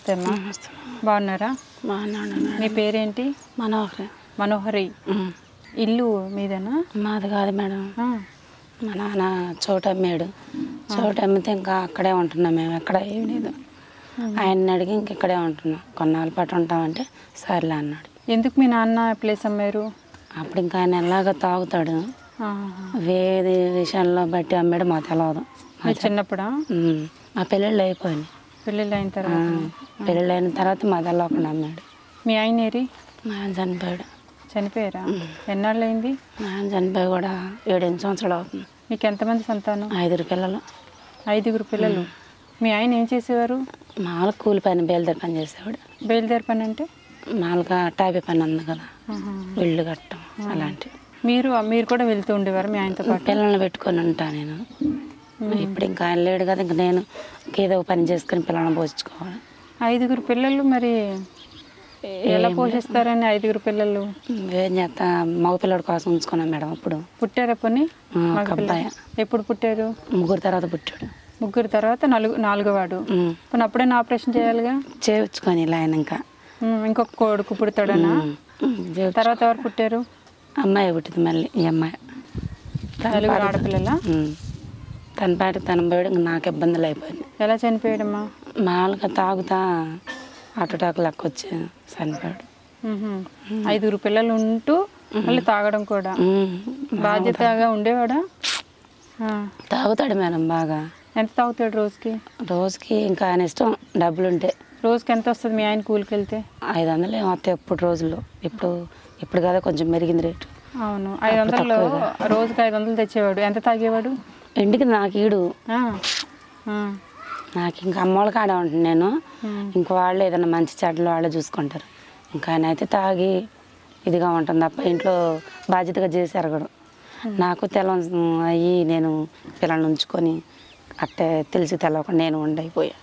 నమస్తే అమ్మా బాగున్నారా బాగున్నాడు మీ పేరేంటి మనోహర్ మనోహరి ఇల్లు మీదేనా మాది కాదు మేడం ఆ, మా నాన్న చోటు అమ్మాడు చోటు అమ్మితే ఇంకా అక్కడే ఉంటున్నాం మేము ఎక్కడ ఏం లేదు ఆయన్ని అడిగి ఇంక ఇక్కడే ఉంటున్నాం కొన్నాళ్ళ పాటు ఉంటామంటే సర్లే అన్నాడు ఎందుకు మీ నాన్న ప్లేస్ అమ్మారు అప్పుడు ఇంకా ఆయన ఎలాగ తాగుతాడు ఆహా. వేది విషయంలో బట్టి అమ్మాడు మా తెలవదు మీరు చిన్నప్పుడా ఉమ్. మా పెళ్ళిళ్ళు అయిపోయింది పెళ్ళిళ్ళు అయిన తర్వాత పెళ్ళిళ్ళు అయిన తర్వాత మా తెలవకుండా అమ్మాడు మీ ఆయన ఏరి మా ఆయన చనిపోయాడు చనిపోయారా ఎన్నాళ్ళు అయింది మా ఆయన చనిపోయి కూడా ఏడెనిమిది సంవత్సరాలు అవుతుంది మీకు ఎంతమంది సంతానం ఐదుగురు పిల్లలు ఐదుగురు పిల్లలు మీ ఆయన ఏం చేసేవారు మామూలుగా కూలి పని బయలుదేరి పని చేసేవాడు బయలుదేరి పని అంటే మామూలుగా టాపీ పని ఉంది కదా ఆహా. ఇల్లు కట్టడం అలాంటివి మీరు మీరు కూడా వెళ్తూ ఉండేవారు మీ ఆయనతో పాటు పిల్లల్ని పెట్టుకొని ఉంటా నేను ఇప్పుడు ఇంకా ఆయన లేడు కదా ఇంక నేను ఏదో ఒక పని చేసుకుని పిల్లల్ని పోషించుకోవాలి ఐదుగురు పిల్లలు మరి ఎలా పోషిస్తారని ఐదుగురు పిల్లలు ఏం చేస్తా మగ పిల్లడి కోసం ఉంచుకున్నాం మేడం అప్పుడు పుట్టారా పని ఆ, ఒక అబ్బాయి ఎప్పుడు పుట్టారు ముగ్గురు తర్వాత పుట్టాడు ముగ్గురు తర్వాత నలుగు నాలుగోవాడు ఉమ్. పోనీ అప్పుడైనా ఆపరేషన్ చేయాలిగా చేయించుకొని ఇలా ఆయన ఇంకా ఉమ్, ఇంకొక కొడుకు పుడతాడనా ఉమ్, చేయించు- తర్వాత ఎవరు పుట్టారు అమ్మాయి పుట్టింది మళ్ళీ ఈ అమ్మాయి తన నలుగురు పాటికి- ఆడపిల్లల ఉమ్. తన పాటికి తన పోయాడు ఇంక నాకు ఇబ్బందులు అయిపోయింది ఎలా చనిపోయాడమ్మా మామూలుగా తాగుతా అటుటాకు లెక్క వచ్చి చనిపోయాడు ఉహుం. ఐదుగురు పిల్లలు ఉంటూ మళ్ళీ తాగడం కూడా ఉమ్. బాధ్యతగా ఉండేవాడా ఆ. తాగుతాడు మేడం బాగా ఎంత తాగుతాడు రోజుకి రోజుకి ఇంకా ఆయన ఇష్టం డబ్బులు ఉంటే రోజుకి ఎంత వస్తుంది మీ ఆయన కూలికి వెళ్తే ఐదు వందలు ఏమో వస్తాయి ఎప్పుడు రోజుల్లో ఇప్పుడు ఇప్పుడు కదా కొంచెం మెరిగింది రేటు అవును ఐదు వందలు రోజుకి ఐదు వందలు తెచ్చేవాడు ఎంత తాగేవాడు ఇంటికి నాకు ఈడు ఆ. ఆ. నాకు ఇంకా అమ్మోళ్ళ కాడ ఉంటుంది నేను ఉమ్. ఇంక వాళ్ళు ఏదైనా మంచి చెడ్డలు వాళ్ళే చూసుకుంటారు ఇంకా ఆయన అయితే తాగి ఇదిగా ఉంటుంది తప్ప ఇంట్లో బాధ్యతగా చేసి ఎరగడు నాకు తెలం అయ్యి నేను పిల్లల్ని ఉంచుకొని అట్టే తెలిసి తెలవకుండా నేను ఉండైపోయా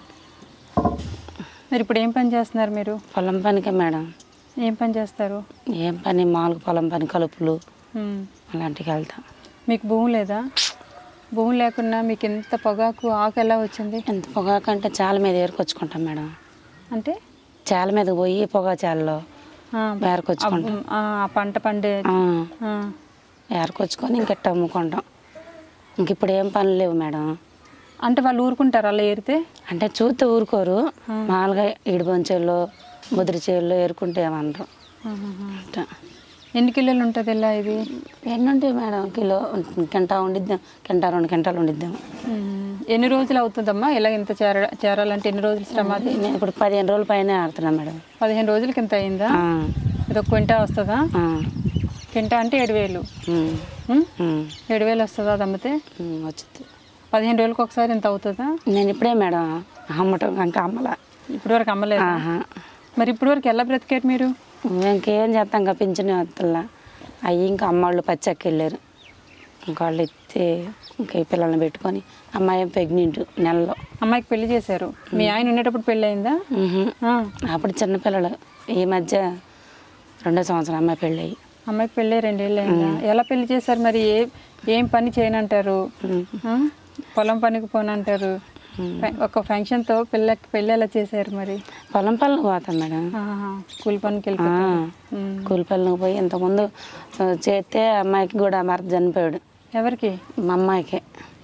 మరి ఇప్పుడు ఏం పని చేస్తున్నారు మీరు పొలం పనికే మేడం ఏం పని చేస్తారు ఏం పని మామూలుగా పొలం పని కలుపులు ఉమ్. అలాంటికి వెళ్తాం మీకు భూమి లేదా భూమి లేకున్నా మీకు ఎంత పొగాకు ఆకు ఎలా వచ్చింది ఎంత పొగాకంటే చాల మీద ఏరుకొచ్చుకుంటాం మేడం అంటే చాల మీద పోయి పొగా చాలలో ఆ, ఏరుకొచ్చుకుంటాం ఆ ఆ పంట పండే ఆ, ఆ, ఏరుకొచ్చుకొని ఇంకెట్ట అమ్ముకుంటాం ఇంక ఇప్పుడు ఏం పనులు లేవు మేడం అంటే వాళ్ళు ఊరుకుంటారు అలా ఏరితే అంటే చూస్తే ఊరుకోరు మామూలుగా ఈడి బొంచెల్లో ముదిరి చేల్లో ఏరుకుంటే ఏమనరు ఆహాహా. అట్ట. ఎన్ని కిలోలు ఉంటుంది ఇలా ఇది ఎన్ని ఉంటాయి మేడం కిలో కింటా ఉండిద్దాం కింటా రెండు కింటాలు ఉండిద్దాం ఉమ్. ఎన్ని రోజులు అవుతుందమ్మా ఇలా ఇంత చేర చేరాలంటే ఎన్ని రోజులు శ్రమ అది నేను ఇప్పుడు పదిహేను రోజుల పైన ఆడుతున్నా మేడం పదిహేను రోజులకి ఇంత అయిందా ఆ, ఇది ఒక క్వింటా వస్తుందా ఆ, క్వింటా అంటే ఏడు వేలు ఉమ్, ఉమ్? ఉమ్, ఏడు వేలు వస్తుందా అది అమ్మితే ఉమ్, వచ్చింది పదిహేను రోజులకి ఒకసారి ఇంత అవుతుందా నేను ఇప్పుడే మేడం అమ్మటం ఇంకా అమ్మలా ఇప్పటి వరకు అమ్మలేదు ఆహా. మరి ఇప్పటి వరకు ఎలా బ్రతికారు మీరు ఇంకేం చేస్తాం ఇంకా పింఛన్ వద్దల్లా అయ్యి ఇంకా అమ్మవాళ్ళు పచ్చకి వెళ్ళారు ఇంకా వాళ్ళు ఇచ్చి ఇంకా ఈ పిల్లల్ని పెట్టుకొని అమ్మాయి ప్రెగ్నెంట్ నెలలో అమ్మాయికి పెళ్లి చేశారు మీ ఆయన ఉండేటప్పుడు పెళ్ళి అయిందా ఉహు. ఆ, అప్పుడు చిన్నపిల్లలు ఈ మధ్య రెండో సంవత్సరం అమ్మాయి పెళ్ళి అయ్యి అమ్మాయికి పెళ్ళి రెండేళ్ళు అయిందా ఎలా పెళ్లి చేశారు మరి ఏ ఏం పని చేయనంటారు ఆ? పొలం పనికి పోనంటారు ఫ- ఒక ఫంక్షన్తో పిల్లకి పెళ్ళి ఎలా చేశారు మరి పొలం పనులకు పోతాం మేడం ఆహా, కూలి పనికి ఆ, వెళ్ళిపోతారు ఉమ్. కూలి పనులకు పోయి ఇంతకుముందు చేస్తే అమ్మాయికి కూడా మరత చనిపోయాడు ఎవరికి మా అమ్మాయికి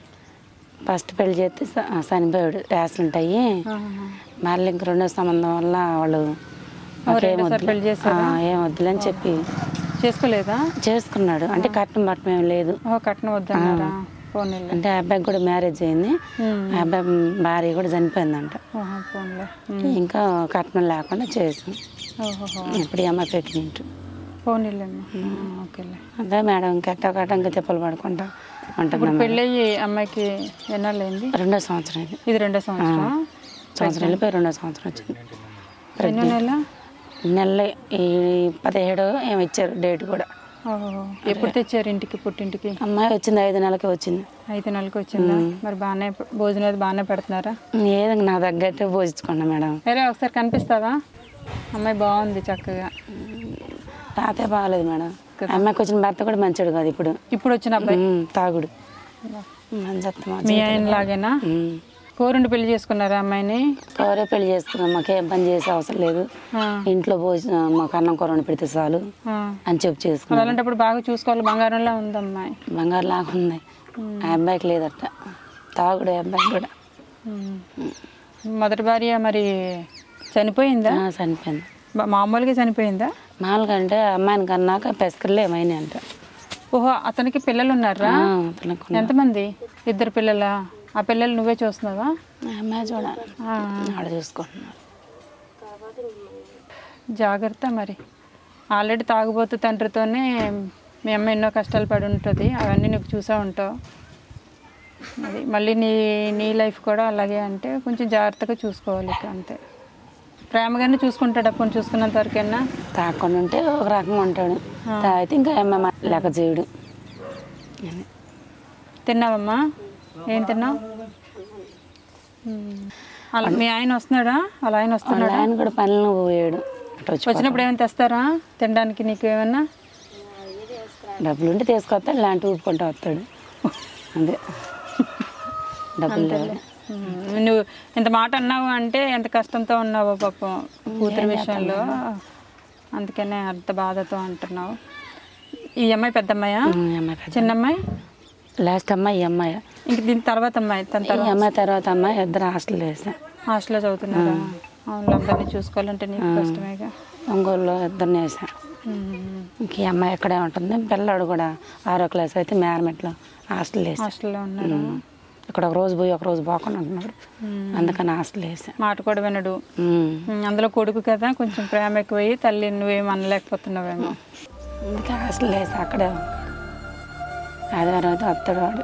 ఫస్ట్ పెళ్లి చేస్తే స- చనిపోయాడు యాక్సిడెంట్ అయ్యి ఆహాహా. మళ్ళీ ఇంక రెండో సంబంధం వల్ల వాళ్ళు మాకేం రెండోసారి వద్దులే. పెళ్లి చేశారా? ఆ, ఏం వద్దులని చెప్పి చేసుకోలేదా చేసుకున్నాడు అంటే కట్నం పట్టం ఏం లేదు ఓ కట్నం వద్దన్నారా ఫోన్లే అంటే ఆ అబ్బాయికి కూడా మ్యారేజ్ అయింది ఆ అబ్బాయి భార్య కూడా చనిపోయిందంట ఓహో ఫోన్లే ఇంకా కట్నం లేకుండా చేసాం ఓహోహో ఇప్పుడు ఈ అమ్మాయి పెట్టినట్టు ఫోన్లేమ్మా ఓకేలే అదే మేడం ఇంకెట్ట కట్ట ఇంకా తిప్పలు పడుకుంటా ఉంటుంది ఇప్పుడు పెళ్ళయ్యి అమ్మాయికి ఎన్నాళ్ళు అయింది రెండో సంవత్సరం ఇది ఇది రెండో సంవత్సరం సంవత్సరం వెళ్ళిపోయి రెండో సంవత్సరం వచ్చింది ఎన్నో నెల నెల ఈ పదిహేడు ఏమి ఇచ్చారు డేట్ కూడా ఓహో ఎప్పుడు తెచ్చారు ఇంటికి పుట్టింటికి అమ్మాయి వచ్చింది ఐదు నెలలకి వచ్చింది ఐదు నెలలకు వచ్చిందా మరి బాగానే భోజనం అది బాగానే పెడుతున్నారా ఏదో నా తగ్గట్టు పోషించుకున్నా మేడం వేరే ఒకసారి కనిపిస్తావా అమ్మాయి బాగుంది చక్కగా తాతే బాగాలేదు మేడం అమ్మాయికి వచ్చిన భర్త కూడా మంచిడు కాదు ఇప్పుడు ఇప్పుడు వచ్చిన అబ్బాయి ఉమ్, తాగుడు మంచి అత్తమ్మ. మీ ఆయన లాగేనా ఉమ్. కోరుండి పెళ్లి చేసుకున్నారా అమ్మాయిని ఎవరే పెళ్లి చేసుకున్నాం మాకేం పని చేసే అవసరం లేదు ఆ, ఇంట్లో పోసి మాకు అన్నం కూర వండి పెడితే చాలు ఆ. అని చెప్పి మరి చేసుకున్నాం అలాంటప్పుడు బాగా చూసుకోవాలి బంగారంలా ఉంది అమ్మాయి బంగారు లాగా ఉంది ఆ అబ్బాయికి లేదట తాగుడు ఆ అబ్బాయికి కూడా ఉమ్. మొదటి భార్య మరి చనిపోయిందా ఆ, చనిపోయింది బా- మామూలుగా చనిపోయిందా మామూలుగా అంటే అమ్మాయిని కన్నాక పెసకర్లు ఏమైనా అంట ఓహో అతనికి పిల్లలు ఉన్నారా ఆ, అతనికి ఉన్న- ఎంతమంది ఇద్దరు పిల్లలా ఆ పిల్లలు నువ్వే చూస్తున్నావా ఆ అమ్మాయి చూడాలి ఆ, ఆడ చూసుకుంటున్నారు జాగ్రత్త మరి ఆల్రెడీ తాగుబోతు తండ్రితోనే మీ అమ్మ ఎన్నో కష్టాలు పడి ఉంటుంది అవన్నీ నువ్వు చూసా ఉంటావు అది మళ్ళీ నీ నీ లైఫ్ కూడా అలాగే అంటే కొంచెం జాగ్రత్తగా చూసుకోవాలి ఇక అంతే ప్రేమగానే చూసుకుంటాడు అప్పుడు చూసుకున్నంత వరకైనా తాకుండా ఉంటే ఒక రకంగా ఉంటాడు తాగితే ఇంకా అమ్మాయి మాట లెక్క చేయడు అని. తిన్నావమ్మా ఏం తిన్నావు ఉమ్. అలా మీ ఆయన వస్తున్నాడా అలా ఆయన వాళ్ళ వస్తున్నాడా ఆయన కూడా పనులు పోయాడు అటు వచ్చి వచ్చినప్పుడు ఏమైనా తెస్తారా తినడానికి నీకు ఏమన్నా డబ్బులు ఉంటే తీసుకొస్తాడు ఇలాంటి ఊపుకుంటూ వస్తాడు అదే డబ్బులు లేవు ఉమ్, నువ్వు ఇంత మాట అన్నావు అంటే ఎంత కష్టంతో ఉన్నావో పాపం కూతురు విషయంలో అందుకనే అంత బాధతో అంటున్నావు ఈ అమ్మాయి పెద్ద అమ్మాయా ఉమ్, ఈ అమ్మాయి పెద్ద చిన్న అమ్మాయి లాస్ట్ అమ్మాయి ఈ అమ్మాయి ఇంక దీని తర్వాత అమ్మాయి తన ఈ తర్వాత అమ్మాయి తర్వాత అమ్మాయి ఇద్దరు హాస్టల్ వేసాం హాస్టల్లో చదువుతున్నారా అవును అందరినీ చూసుకోవాలంటే నీకు కష్టమేగా ఒంగోలులో ఇద్దరిని వేసాం ఉమ్, ఇంక ఈ అమ్మాయి ఎక్కడే ఉంటుంది పిల్లాడు కూడా ఆరో క్లాస్ అయితే మేరమెట్లో హాస్టల్ వేసాం హాస్టల్లో ఉన్నారా ఇక్కడ ఒక రోజు పోయి ఒక రోజు పోకుండా ఉంటున్నాడు ఉమ్, అందుకని హాస్టల్ వేసాం మాట కూడా వినడు ఉమ్. ఉమ్, అందులో కొడుకు కదా కొంచెం ప్రేమ ఎక్కువయ్యి తల్లి నువ్వేం అనలేకపోతున్నావేమో అందుకే హాస్టల్ వేసి అక్కడే ఉన్నాడు. ఆదివారం అయితే వస్తాడు వాడు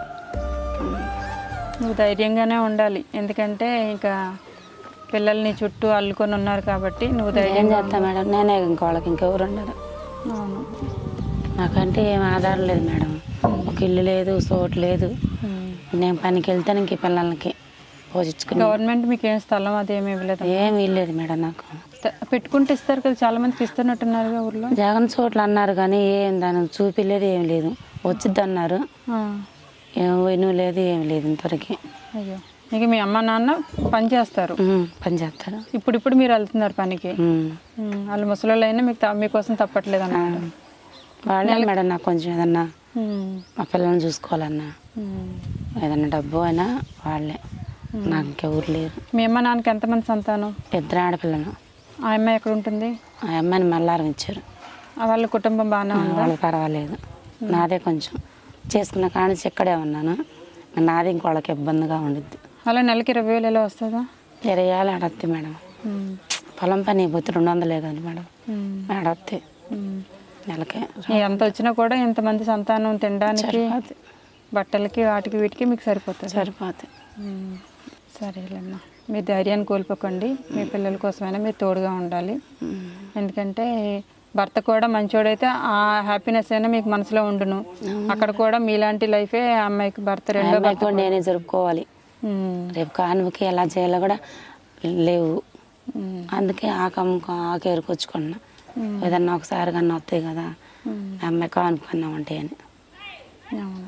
నువ్వు ధైర్యంగానే ఉండాలి ఎందుకంటే ఇంకా పిల్లల్ని చుట్టూ అల్లుకొని ఉన్నారు కాబట్టి నువ్వు ఏం ధైర్యంగా చేస్తా మేడం నేనే ఇంక వాళ్ళకి ఇంకెవరు ఉండరు అవును నాకంటే ఏం ఆధారం లేదు మేడం ఒక ఇల్లు లేదు చోటు లేదు ఉమ్. నేను పనికి వెళ్తాను ఇంక ఈ పిల్లలకి పోషించుకుని గవర్నమెంట్ మీకు ఏం స్థలం అదేమి ఇవ్వలేదు ఏం ఇల్లేదు మేడం నాకు త- పెట్టుకుంటే ఇస్తారు కదా చాలా మందికి ఇస్తున్నట్టున్నారుగా ఊర్లో జగన్ చోట్లు అన్నారు కానీ ఏం దాని చూపిలేదు ఏం లేదు వచ్చిద్ది అన్నారు ఆ, ఏం పోయిన లేదు ఏం లేదు ఇంతవరకు అయ్యో ఇక మీ అమ్మ నాన్న పని చేస్తారు ఉమ్, పని చేస్తారు ఇప్పుడు ఇప్పుడు మీరు వెళ్తున్నారు పనికి ఉమ్. ఉమ్, వాళ్ళు ముసలి అయినా మీకు త- మీకోసం తప్పట్లేదు అన్నమాట వాళ్ళే మేడం నాకు కొంచెం ఏదన్నా ఉమ్, మా పిల్లల్ని చూసుకోవాలన్నా ఉమ్. ఏదన్నా డబ్బు అయినా వాళ్ళే నాకు ఇంకెవరు లేరు మీ అమ్మ నాన్నకి ఎంతమంది సంతానం ఇద్దరు ఆడపిల్లలు ఆ అమ్మాయి ఎక్కడ ఉంటుంది ఆ అమ్మాయిని మల్లారం ఇచ్చారు ఆ వాళ్ళ కుటుంబం బాగానే ఉందా వాళ్ళకి పర్వాలేదు నాదే కొంచెం చేసుకున్న కానించి ఇక్కడే ఉన్నాను నాది ఇంకోళ్ళకి ఇబ్బందిగా ఉండిద్ది అలా నెలకి ఇరవై వేలు ఎలా వస్తుందా ఇరవై ఏళ్ళు ఆడత్తి మేడం ఉమ్, పొలం పని పోతే రెండు వందలే కానీ మేడం ఉమ్, ఆడత్తి ఉమ్. నెలకే ఈ ఎంత వచ్చినా కూడా ఇంతమంది సంతానం తినడానికి సరిపోద్ది బట్టలకి వాటికి వీటికి మీకు సరిపోతుంది సరిపోద్ది ఉమ్, సరేలేమ్మా మీ ధైర్యాన్ని కోల్పోకండి మీ పిల్లల కోసమైనా మీరు తోడుగా ఉండాలి ఎందుకంటే భర్త కూడా మంచోడైతే ఆ హ్యాపీనెస్ అయినా మీకు మనసులో ఉండును అక్కడ కూడా మీలాంటి లైఫే ఆ అమ్మాయికి భర్త రెండో అమ్మాయి కూడా నేనే జరుపుకోవాలి ఉమ్, రేపు కానుకకి ఎలా చేయాలో కూడా లేవు ఉమ్, అందుకే ఆ కమ్ము ఆ కేరుకొచ్చుకున్నా ఏదన్నా ఒకసారి కన్నా వస్తాయి కదా ఉమ్, ఆ అమ్మాయి కానుకున్నాం అంటే అని అవును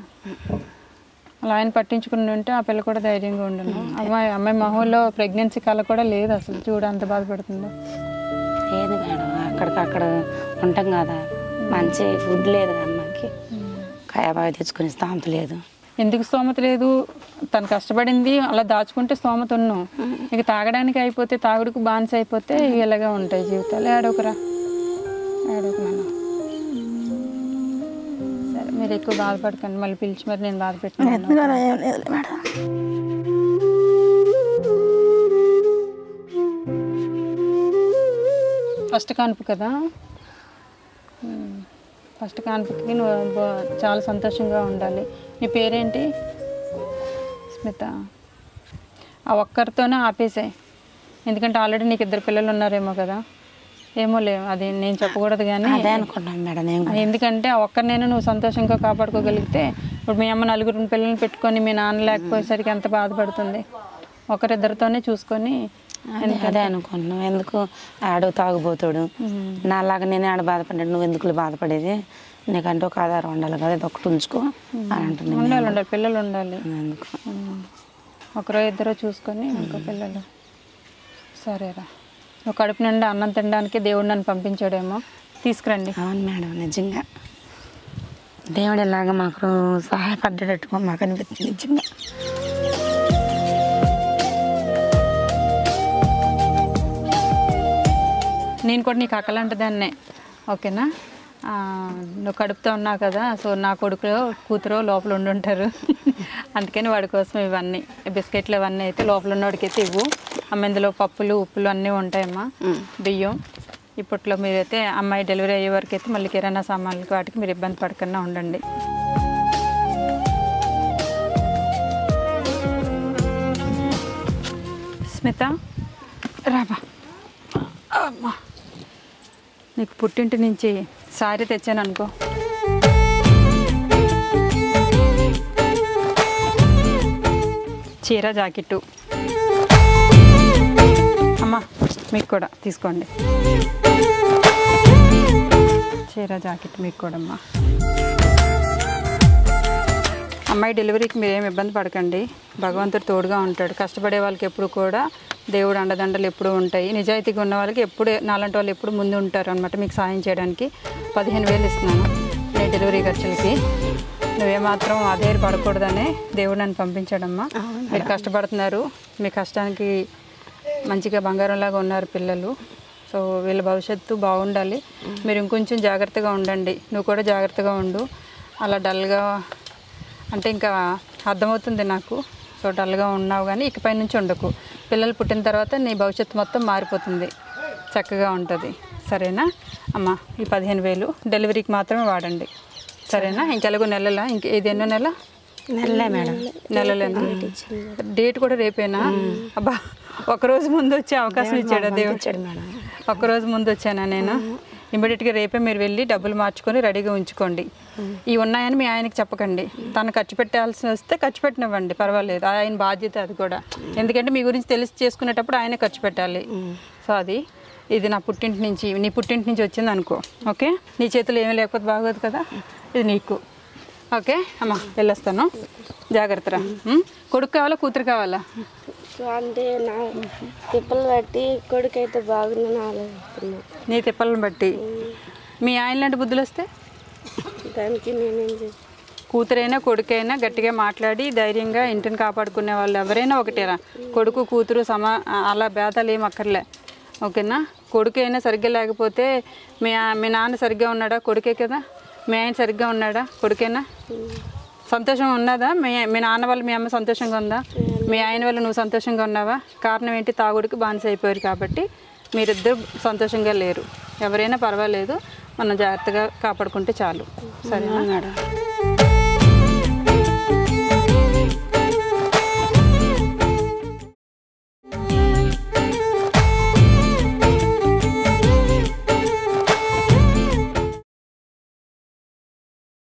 అలా ఆయన పట్టించుకుని ఉంటే ఆ పిల్ల కూడా ధైర్యంగా ఉండును అమ్మాయి అమ్మాయి మొహంలో ప్రెగ్నెన్సీ కళ కూడా లేదు అసలు చూడు అంత బాధపడుతుందో ఏది మేడం అక్కడికక్కడ ఉంటాం కదా మంచి ఫుడ్ లేదు కదా అమ్మాయికి కాయబావి తెచ్చుకునే స్థాంత లేదు ఎందుకు స్తోమత లేదు తను కష్టపడింది అలా దాచుకుంటే స్తోమత ఉన్నాం ఇక తాగడానికి అయిపోతే తాగుడుకు బానిస అయిపోతే ఇలాగే ఉంటాయి జీవితాలు ఏడవకురా ఏడవకు నాన్న సరే మీరు ఎక్కువ బాధపడకండి మళ్ళీ పిలిచి మరి నేను బాధ పెట్టినాను ఏం లేదు మేడం ఫస్ట్ కాన్పు కదా ఉమ్. ఫస్ట్ కాన్పుకి నువ్వు బా- చాలా సంతోషంగా ఉండాలి నీ పేరేంటి స్మిత ఆ ఒక్కరితోనే ఆపేసాయి ఎందుకంటే ఆల్రెడీ నీకు ఇద్దరు పిల్లలు ఉన్నారేమో కదా ఏమో లేవు అది నేను చెప్పకూడదు కానీ అదే అనుకున్నాం మేడం నేను కూడా. ఎందుకంటే ఆ ఒక్కరినైనా నువ్వు సంతోషంగా కాపాడుకోగలిగితే ఇప్పుడు మీ అమ్మ నలుగురు పిల్లల్ని పెట్టుకొని మీ నాన్న లేకపోయేసరికి ఎంత బాధపడుతుంది ఒకరిద్దరితోనే చూసుకొని అదే అదే అనుకుంటున్నాం ఎందుకు ఆడు తాగుపోతాడు నాలాగా నేనే ఆడ బాధపడ్డాడు నువ్వు ఎందుకు బాధపడేది నీకంటే ఒక ఆధారం ఉండాలి కదా ఇది ఒకటి ఉంచుకో అని అంటున్నాను ఉండాలి ఉండాలి పిల్లలు ఉండాలి ఎందుకు ఉమ్. ఒకరో ఇద్దరో చూసుకొని ఇంకో పిల్లలు సరేరా నువ్వు కడుపు నిండా అన్నం తినడానికి దేవుడు నన్ను పంపించాడేమో తీసుకురండి అవును మేడం నిజంగా దేవుడు ఇలాగ మాకు సహాయపడ్డట్టుగా మాకు అనిపించింది నిజంగా నేను కూడా నీకు అక్కలాంటి దాన్నే ఓకేనా ఆ, నువ్వు కడుపుతో ఉన్నావు కదా సో నా కొడుకు కూతురు లోపల ఉండుంటారు అందుకని వాడి కోసం ఇవన్నీ బిస్కెట్లు ఇవన్నీ అయితే లోపల ఉన్నవాడికి అయితే ఇవ్వు అమ్మ ఇందులో పప్పులు ఉప్పులు అన్నీ ఉంటాయమ్మా బియ్యం ఇప్పట్లో మీరైతే అమ్మాయి డెలివరీ అయ్యే వరకు అయితే మళ్ళీ కిరాణా సామాన్లకి వాటికి మీరు ఇబ్బంది పడకుండా ఉండండి స్మిత రాబా అమ్మా నీకు పుట్టింటి నుంచి సారీ తెచ్చాను అనుకో చీర జాకెట్టు అమ్మా మీకు కూడా తీసుకోండి చీర జాకెట్ మీకు కూడా అమ్మా అమ్మాయి డెలివరీకి మీరు ఏమి ఇబ్బంది పడకండి భగవంతుడు తోడుగా ఉంటాడు కష్టపడే వాళ్ళకి ఎప్పుడు కూడా దేవుడు అండదండలు ఎప్పుడు ఉంటాయి నిజాయితీగా ఉన్న వాళ్ళకి ఎప్పుడు నాలాంటి వాళ్ళు ఎప్పుడు ముందు ఉంటారు అనమాట మీకు సాయం చేయడానికి పదిహేను వేలు ఇస్తున్నాను నీ డెలివరీ ఖర్చులకి నువ్వేమాత్రం అదే పడకూడదనే దేవుడు నన్ను పంపించాడమ్మా మీరు కష్టపడుతున్నారు మీ కష్టానికి మంచిగా బంగారంలాగా ఉన్నారు పిల్లలు సో వీళ్ళ భవిష్యత్తు బాగుండాలి మీరు ఇంకొంచెం జాగ్రత్తగా ఉండండి నువ్వు కూడా జాగ్రత్తగా ఉండు అలా డల్గా అంటే ఇంకా అర్థమవుతుంది నాకు సో డల్గా ఉన్నావు కానీ ఇకపై నుంచి ఉండకు పిల్లలు పుట్టిన తర్వాత నీ భవిష్యత్తు మొత్తం మారిపోతుంది చక్కగా ఉంటుంది సరేనా అమ్మ ఈ పదిహేను వేలు డెలివరీకి మాత్రమే వాడండి సరేనా ఇంకెలాగో నెలలా ఇంక ఇది ఎన్నో నెల నెలలే మేడం నెలలేనా డేట్ కూడా రేపేనా అబ్బా ఒకరోజు ముందు వచ్చే అవకాశం ఇచ్చాడు దేవుడు ఇచ్చాడు మేడం ఒక్కరోజు ముందు వచ్చానా నేను ఇమీడియట్గా రేపే మీరు వెళ్ళి డబ్బులు మార్చుకొని రెడీగా ఉంచుకోండి ఇవి ఉన్నాయని మీ ఆయనకి చెప్పకండి తను ఖర్చు పెట్టాల్సి వస్తే ఖర్చు పెట్టనివ్వండి పర్వాలేదు ఆయన బాధ్యత అది కూడా ఎందుకంటే మీ గురించి తెలిసి చేసుకునేటప్పుడు ఆయనే ఖర్చు పెట్టాలి సో అది ఇది నా పుట్టింటి నుంచి నీ పుట్టింటి నుంచి వచ్చింది అనుకో ఓకే నీ చేతులు ఏమీ లేకపోతే బాగోదు కదా ఇది నీకు ఓకే అమ్మా వెళ్ళొస్తాను జాగ్రత్తరా ఉం? కొడుకు కావాలా కూతురు కావాలా అంటే నా తిప్పలు బట్టి కొడుకు అయితే బాగుందని ఆలోచిస్తున్నా నీ తిప్పలను బట్టి మీ ఆయన లాంటి బుద్ధులు వస్తే దానికి నేనేం చేసి కూతురైనా కొడుకైనా గట్టిగా మాట్లాడి ధైర్యంగా ఇంటిని కాపాడుకునే వాళ్ళు ఎవరైనా ఒకటేరా కొడుకు కూతురు సమా అలా భేదాలు ఏం అక్కర్లే ఓకేనా కొడుకు అయినా సరిగ్గా లేకపోతే మీ ఆ- మీ నాన్న సరిగ్గా ఉన్నాడా కొడుకే కదా మీ ఆయన సరిగ్గా ఉన్నాడా కొడుకేనా సంతోషం ఉన్నదా మీ మీ నాన్న వల్ల మీ అమ్మ సంతోషంగా ఉందా మీ ఆయన వల్ల నువ్వు సంతోషంగా ఉన్నావా కారణం ఏంటి తాగుడికి బానిస అయిపోయారు కాబట్టి మీరిద్దరు సంతోషంగా లేరు ఎవరైనా పర్వాలేదు మనం జాగ్రత్తగా కాపాడుకుంటే చాలు సరేనా మేడం